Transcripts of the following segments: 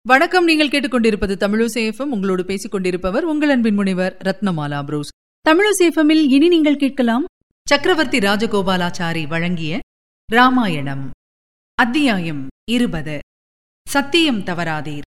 வணக்கம் நீங்கள் கேட்டுக்கொண்டிருப்பது தமிழசேஃபம் உங்களோடு பேசிக் கொண்டிருப்பவர் உங்கள் அன்பின் முனைவர் ரத்னமாலா புரூஸ் தமிழசேஃபமில் இனி நீங்கள் கேட்கலாம் சக்கரவர்த்தி ராஜகோபாலாச்சாரி வழங்கிய ராமாயணம் அத்தியாயம் இருபது சத்தியம் தவறாதீர்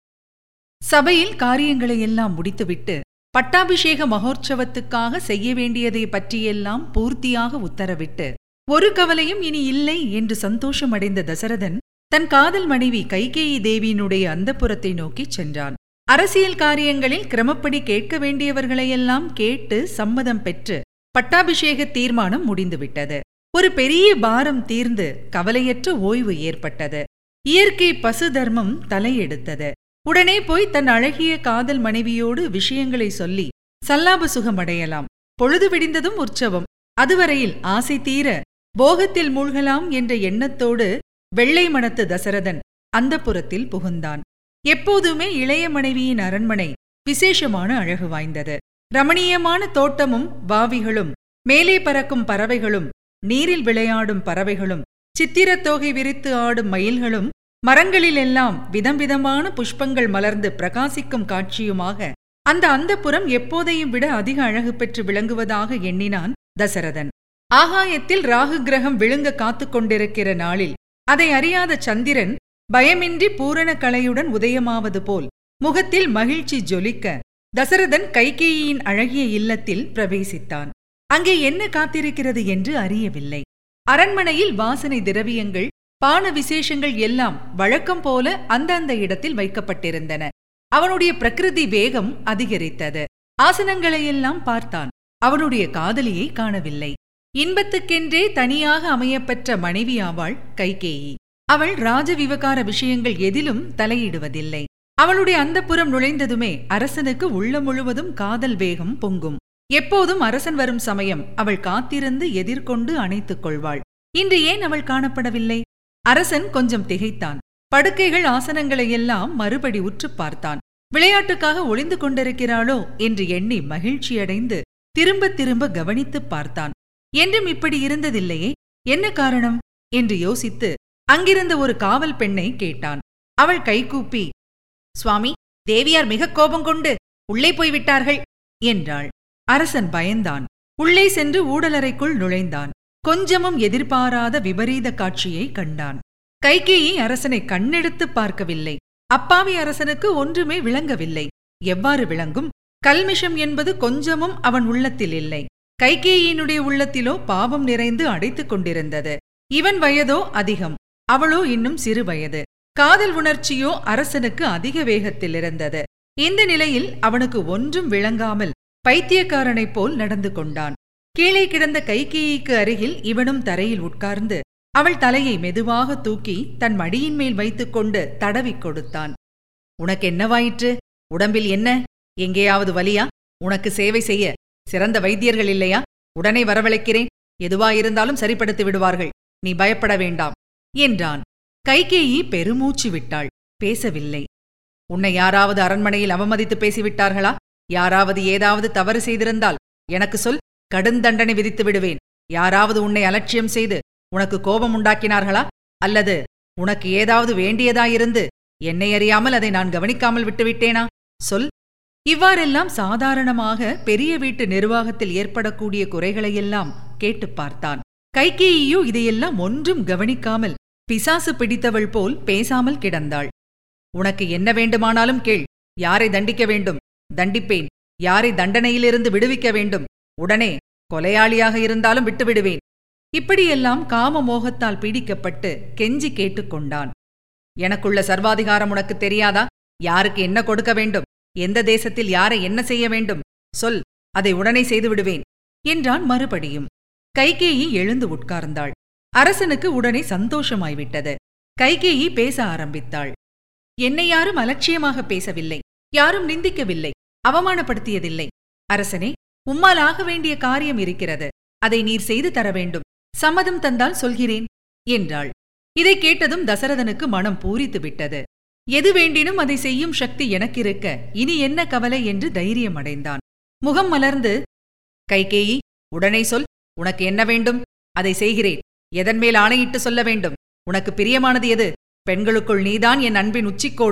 சபையில் காரியங்களை எல்லாம் முடித்துவிட்டு பட்டாபிஷேக மகோற்சவத்துக்காக செய்ய வேண்டியதை பற்றியெல்லாம் பூர்த்தியாக உத்தரவிட்டு ஒரு கவலையும் இனி இல்லை என்று சந்தோஷமடைந்த தசரதன் தன் காதல் மனைவி கைகேயி தேவியினுடைய அந்தப்புறத்தை நோக்கிச் சென்றான் அரசியல் காரியங்களில் கிரமப்படி கேட்க வேண்டியவர்களையெல்லாம் கேட்டு சம்மதம் பெற்று பட்டாபிஷேக தீர்மானம் முடிந்துவிட்டது ஒரு பெரிய பாரம் தீர்ந்து கவலையற்ற ஓய்வு ஏற்பட்டது இயற்கை பசு தர்மம் தலையெடுத்தது உடனே போய் தன் அழகிய காதல் மனைவியோடு விஷயங்களை சொல்லி சல்லாப சுகமடையலாம் பொழுது விடிந்ததும் உற்சவம் அதுவரையில் ஆசை தீர போகத்தில் மூழ்கலாம் என்ற எண்ணத்தோடு வெள்ளை மனத்து தசரதன் அந்த புறத்தில் புகுந்தான் எப்போதுமே இளைய மனைவியின் அரண்மனை விசேஷமான அழகு வாய்ந்தது ரமணீயமான தோட்டமும் வாவிகளும் மேலே பறக்கும் பறவைகளும் நீரில் விளையாடும் பறவைகளும் சித்திரத்தோகை விரித்து ஆடும் மயில்களும் மரங்களிலெல்லாம் விதம் விதமான புஷ்பங்கள் மலர்ந்து பிரகாசிக்கும் காட்சியுமாக அந்த அந்தப்புறம் எப்போதையும் விட அதிக அழகு பெற்று விளங்குவதாக எண்ணினான் தசரதன் ஆகாயத்தில் ராகு கிரகம் விழுங்க காத்துக் கொண்டிருக்கிற நாளில் அதை அறியாத சந்திரன் பயமின்றி பூரண கலையுடன் உதயமாவது போல் முகத்தில் மகிழ்ச்சி ஜொலிக்க தசரதன் கைகேயியின் அழகிய இல்லத்தில் பிரவேசித்தான் அங்கே என்ன காத்திருக்கிறது என்று அறியவில்லை அரண்மனையில் வாசனை திரவியங்கள் பான விசேஷங்கள் எல்லாம் வழக்கம் போல அந்தந்த இடத்தில் வைக்கப்பட்டிருந்தன அவனுடைய பிரகிருதி வேகம் அதிகரித்தது ஆசனங்களையெல்லாம் பார்த்தான் அவனுடைய காதலியை காணவில்லை இன்பத்துக்கென்றே தனியாக அமையப்பெற்ற மனைவியாவாள் கைகேயி அவள் ராஜ விவகார விஷயங்கள் எதிலும் தலையிடுவதில்லை அவளுடைய அந்தப்புறம் நுழைந்ததுமே அரசனுக்கு உள்ள முழுவதும் காதல் வேகம் பொங்கும் எப்போதும் அரசன் வரும் சமயம் அவள் காத்திருந்து எதிர்கொண்டு அணைத்துக் கொள்வாள் இன்று ஏன் அவள் காணப்படவில்லை அரசன் கொஞ்சம் திகைத்தான் படுக்கைகள் ஆசனங்களையெல்லாம் மறுபடி உற்று பார்த்தான் விளையாட்டுக்காக ஒளிந்து கொண்டிருக்கிறாளோ என்று எண்ணி மகிழ்ச்சியடைந்து திரும்ப திரும்ப கவனித்துப் பார்த்தான் என்றும் இப்படி இருந்ததில்லையே என்ன காரணம் என்று யோசித்து அங்கிருந்த ஒரு காவல் பெண்ணை கேட்டான் அவள் கைகூப்பி சுவாமி தேவியார் மிக கோபம் கொண்டு உள்ளே போய்விட்டார்கள் என்றாள் அரசன் பயந்தான் உள்ளே சென்று ஊடலறைக்குள் நுழைந்தான் கொஞ்சமும் எதிர்பாராத விபரீத காட்சியை கண்டான் கைகேயி அரசனை கண்ணெடுத்துப் பார்க்கவில்லை அப்பாவி அரசனுக்கு ஒன்றுமே விளங்கவில்லை எவ்வாறு விளங்கும் கல்மிஷம் என்பது கொஞ்சமும் அவன் உள்ளத்தில் இல்லை கைகேயினுடைய உள்ளத்திலோ பாவம் நிறைந்து அடைத்துக் கொண்டிருந்தது இவன் வயதோ அதிகம் அவளோ இன்னும் சிறு வயது காதல் உணர்ச்சியோ அரசனுக்கு அதிக வேகத்தில் இருந்தது இந்த நிலையில் அவனுக்கு ஒன்றும் விளங்காமல் பைத்தியக்காரனைப் போல் நடந்து கொண்டான் கீழே கிடந்த கைகேயிக்கு அருகில் இவனும் தரையில் உட்கார்ந்து அவள் தலையை மெதுவாக தூக்கி தன் மடியின் மேல் வைத்துக்கொண்டு தடவிக் கொடுத்தான் உனக்கு என்னவாயிற்று உடம்பில் என்ன எங்கேயாவது வலியா உனக்கு சேவை செய்ய சிறந்த வைத்தியர்கள் இல்லையா உடனே வரவழைக்கிறேன் எதுவாயிருந்தாலும் சரிப்படுத்தி விடுவார்கள் நீ பயப்பட வேண்டாம் என்றான் கைகேயி பெருமூச்சு விட்டாள் பேசவில்லை உன்னை யாராவது அரண்மனையில் அவமதித்து பேசிவிட்டார்களா யாராவது ஏதாவது தவறு செய்திருந்தால் எனக்கு சொல் கடுந்தண்டனை விதித்து விடுவேன் யாராவது உன்னை அலட்சியம் செய்து உனக்கு கோபம் உண்டாக்கினார்களா அல்லது உனக்கு ஏதாவது வேண்டியதாயிருந்து என்னை அறியாமல் அதை நான் கவனிக்காமல் விட்டுவிட்டேனா சொல் இவ்வாறெல்லாம் சாதாரணமாக பெரிய வீட்டு நிர்வாகத்தில் ஏற்படக்கூடிய குறைகளையெல்லாம் கேட்டுப் பார்த்தான் கைகேயியோ இதையெல்லாம் ஒன்றும் கவனிக்காமல் பிசாசு பிடித்தவள் போல் பேசாமல் கிடந்தாள் உனக்கு என்ன வேண்டுமானாலும் கேள் யாரை தண்டிக்க வேண்டும் தண்டிப்பேன் யாரை தண்டனையிலிருந்து விடுவிக்க வேண்டும் உடனே கொலையாளியாக இருந்தாலும் விட்டுவிடுவேன் இப்படியெல்லாம் காம மோகத்தால் பீடிக்கப்பட்டு கெஞ்சி கேட்டுக்கொண்டான் எனக்குள்ள சர்வாதிகாரம் உனக்கு தெரியாதா யாருக்கு என்ன கொடுக்க வேண்டும் எந்த தேசத்தில் யாரை என்ன செய்ய வேண்டும் சொல் அதை உடனே செய்து விடுவேன் என்றான் மறுபடியும் கைகேயி எழுந்து உட்கார்ந்தாள் அரசனுக்கு உடனே சந்தோஷமாய்விட்டது கைகேயி பேச ஆரம்பித்தாள் என்னை யாரும் அலட்சியமாக பேசவில்லை யாரும் நிந்திக்கவில்லை அவமானப்படுத்தியதில்லை அரசனே உம்மால் ஆக வேண்டிய காரியம் இருக்கிறது அதை நீர் செய்து தர வேண்டும் சம்மதம் தந்தால் சொல்கிறேன் என்றாள் இதை கேட்டதும் தசரதனுக்கு மனம் பூரித்து விட்டது எது வேண்டினும் அதை செய்யும் சக்தி எனக்கிருக்க இனி என்ன கவலை என்று தைரியம் அடைந்தான் முகம் மலர்ந்து கைகேயி உடனே சொல் உனக்கு என்ன வேண்டும் அதை செய்கிறேன் எதன் மேல் ஆணையிட்டு சொல்ல வேண்டும் உனக்கு பிரியமானது எது பெண்களுக்குள் நீதான் என் அன்பின் உச்சிக்கோடு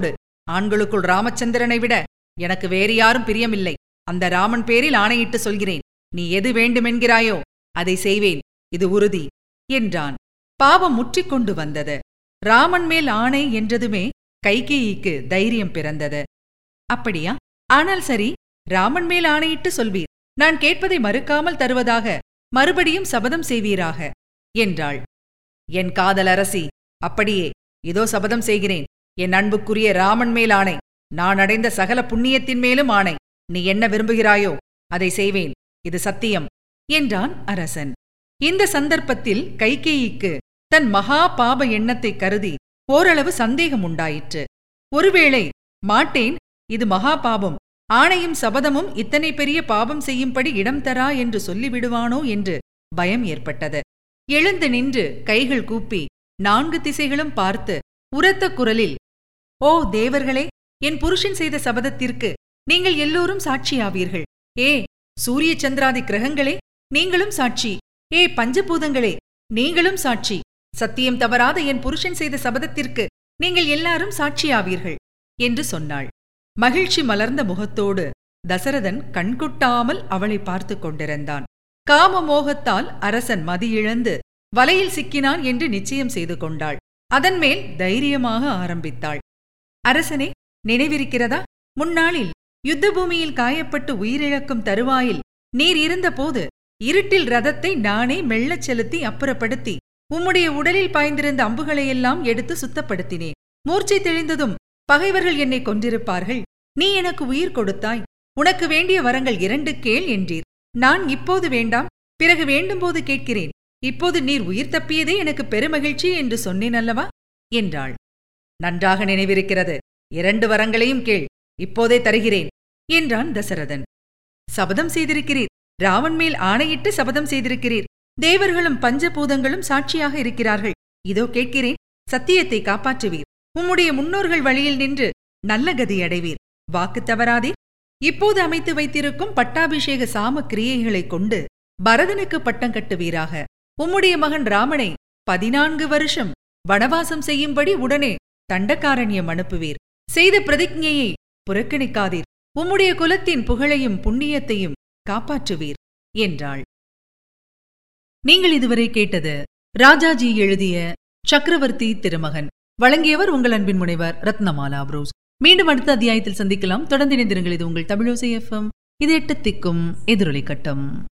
ஆண்களுக்குள் ராமச்சந்திரனை விட எனக்கு வேறு யாரும் பிரியமில்லை அந்த ராமன் பேரில் ஆணையிட்டு சொல்கிறேன் நீ எது வேண்டுமென்கிறாயோ அதை செய்வேன் இது உறுதி என்றான் பாவம் முற்றிக்கொண்டு வந்தது ராமன் மேல் ஆணை என்றதுமே கைகேயிக்கு தைரியம் பிறந்தது அப்படியா ஆனால் சரி ராமன் மேல் ஆணையிட்டு சொல்வீர் நான் கேட்பதை மறுக்காமல் தருவதாக மறுபடியும் சபதம் செய்வீராக என்றாள் என் காதல் அரசி அப்படியே இதோ சபதம் செய்கிறேன் என் அன்புக்குரிய ராமன் மேல் ஆணை நான் அடைந்த சகல புண்ணியத்தின் மேலும் ஆணை நீ என்ன விரும்புகிறாயோ அதை செய்வேன் இது சத்தியம் என்றான் அரசன் இந்த சந்தர்ப்பத்தில் கைகேயிக்கு தன் மகா பாப எண்ணத்தை கருதி ஓரளவு சந்தேகம் உண்டாயிற்று ஒருவேளை மாட்டேன் இது மகா பாபம் ஆணையும் சபதமும் இத்தனை பெரிய பாபம் செய்யும்படி இடம் தரா என்று சொல்லிவிடுவானோ என்று பயம் ஏற்பட்டது எழுந்து நின்று கைகள் கூப்பி நான்கு திசைகளும் பார்த்து உரத்த குரலில் ஓ தேவர்களே என் புருஷன் செய்த சபதத்திற்கு நீங்கள் எல்லோரும் சாட்சியாவீர்கள் ஏ சூரிய சந்திராதி கிரகங்களே நீங்களும் சாட்சி ஏ பஞ்சபூதங்களே நீங்களும் சாட்சி சத்தியம் தவறாத என் புருஷன் செய்த சபதத்திற்கு நீங்கள் எல்லாரும் சாட்சியாவீர்கள் என்று சொன்னாள் மகிழ்ச்சி மலர்ந்த முகத்தோடு தசரதன் கண்கொட்டாமல் அவளை பார்த்து கொண்டிருந்தான் காம மோகத்தால் அரசன் மதியிழந்து வலையில் சிக்கினான் என்று நிச்சயம் செய்து கொண்டாள் அதன்மேல் தைரியமாக ஆரம்பித்தாள் அரசனே நினைவிருக்கிறதா முன்னாளில் யுத்த பூமியில் காயப்பட்டு உயிரிழக்கும் தருவாயில் நீர் இருந்தபோது இருட்டில் ரதத்தை நானே மெல்லச் செலுத்தி அப்புறப்படுத்தி உம்முடைய உடலில் பாய்ந்திருந்த அம்புகளையெல்லாம் எடுத்து சுத்தப்படுத்தினேன் மூர்ச்சை தெளிந்ததும் பகைவர்கள் என்னை கொன்றிருப்பார்கள் நீ எனக்கு உயிர் கொடுத்தாய் உனக்கு வேண்டிய வரங்கள் இரண்டு கேள் என்றீர் நான் இப்போது வேண்டாம் பிறகு வேண்டும்போது கேட்கிறேன் இப்போது நீர் உயிர் தப்பியதே எனக்கு பெருமகிழ்ச்சி என்று சொன்னேன் அல்லவா என்றாள் நன்றாக நினைவிருக்கிறது இரண்டு வரங்களையும் கேள் இப்போதே தருகிறேன் என்றான் தசரதன் சபதம் செய்திருக்கிறீர் ராவன் மேல் ஆணையிட்டு சபதம் செய்திருக்கிறீர் தேவர்களும் பஞ்சபூதங்களும் சாட்சியாக இருக்கிறார்கள் இதோ கேட்கிறேன் சத்தியத்தை காப்பாற்றுவீர் உம்முடைய முன்னோர்கள் வழியில் நின்று நல்ல கதி அடைவீர் வாக்கு தவறாதீர் இப்போது அமைத்து வைத்திருக்கும் பட்டாபிஷேக சாம கிரியைகளைக் கொண்டு பரதனுக்கு பட்டம் கட்டுவீராக உம்முடைய மகன் ராமனை பதினான்கு வருஷம் வனவாசம் செய்யும்படி உடனே தண்டக்காரண்யம் அனுப்புவீர் செய்த பிரதிஜையை புறக்கணிக்காதீர் உம்முடைய குலத்தின் புகழையும் புண்ணியத்தையும் காப்பாற்றுவீர் என்றாள் நீங்கள் இதுவரை கேட்டது ராஜாஜி எழுதிய சக்கரவர்த்தி திருமகன் வழங்கியவர் உங்கள் அன்பின் முனைவர் ரத்னமாலா புரோஸ் மீண்டும் அடுத்த அத்தியாயத்தில் சந்திக்கலாம் தொடர்ந்து இணைந்திருங்கள் இது உங்கள் தமிழோசை எஃப்எம் இது எட்டு திக்கும் எதிரொலி கட்டம்